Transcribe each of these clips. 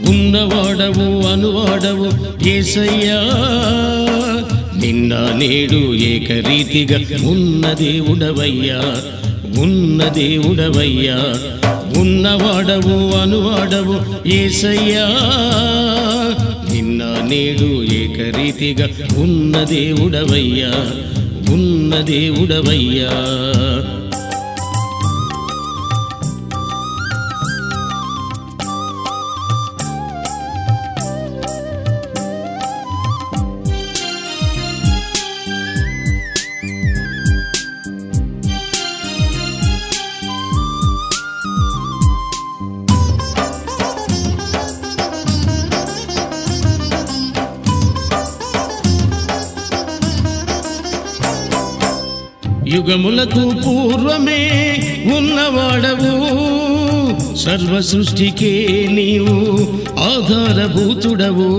ఉన్నవాడవు అనువాడవు ఏసయ్యా నిన్న నేడు ఏకరీతిగా ఉన్న దేవుడవయ్యా ఉన్న దేవుడవయ్యా ఉన్నవాడవు అనువాడవు ఏసయ్యా నిన్న నేడు ఏకరీతిగా ఉన్న దేవుడవయ్యా ఉన్న దేవుడవయ్యా యుగములకు పూర్వమే ఉన్నవాడవు సర్వ సృష్టికే నీవు ఆధారభూతుడవు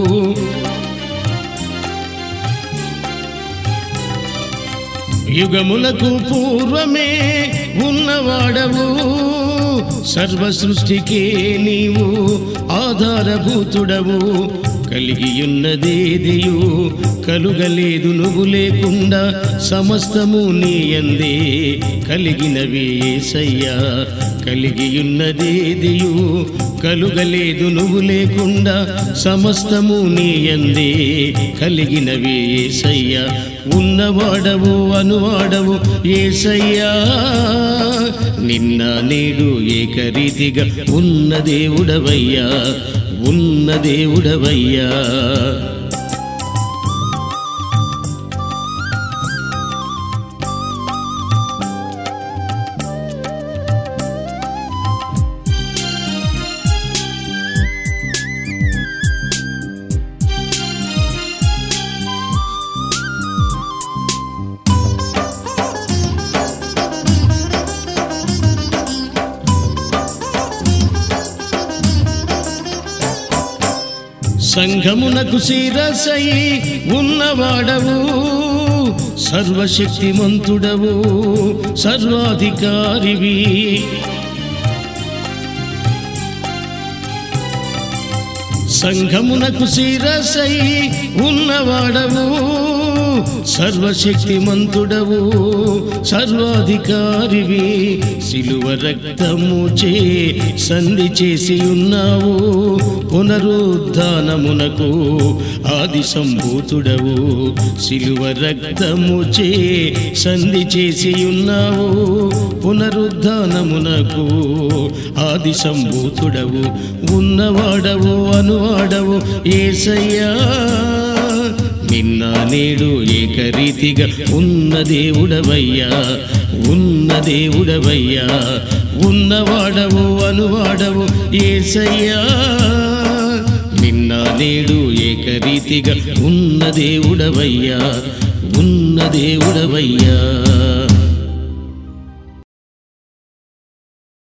యుగములకు పూర్వమే ఉన్నవాడవు సర్వ సృష్టికే నీవు ఆధారభూతుడవు కలిగియున్నదేదియు కలుగలేదు నువ్వు లేకుండా సమస్తము నీ అందే కలిగినవి ఏసయ్యా కలిగియున్నదేదియు కలుగలేదు నువ్వు లేకుండా సమస్తము నీ అందే కలిగినవి ఏసయ్యా ఉన్నవాడవు అనువాడవు ఏసయ్యా నిన్న నేడు ఏకరీతిగా ఉన్న దేవుడవయ్యా ఉన్న దేవుడవయ్యా సంఘమునకు శిరసై ఉన్నవాడవు సర్వశక్తిమంతుడవు సర్వాధికారివి సంఘమునకు శిరసై ఉన్నవాడవు సర్వశక్తిమంతుడవు సర్వాధికారివి సిలువ రక్తము చే సంధి చేసి ఉన్నావు పునరుద్ధానమునకు ఆది సంభూతుడవు సిలువ రక్తము చే సంధి చేసి ఉన్నావు పునరుద్ధానమునకు ఆది సంభూతుడవు ఉన్నవాడవు అనువాడవు ఏసయ్యా నిన్న నేడు ఏకరీతిగా ఉన్న దేవుడవయ్యా ఉన్న దేవుడవయ్యా ఉన్నవాడవు అనువాడవు ఏసయ్యా నిన్న నేడు ఏకరీతిగా ఉన్న దేవుడవయ్యా ఉన్న దేవుడవయ్యా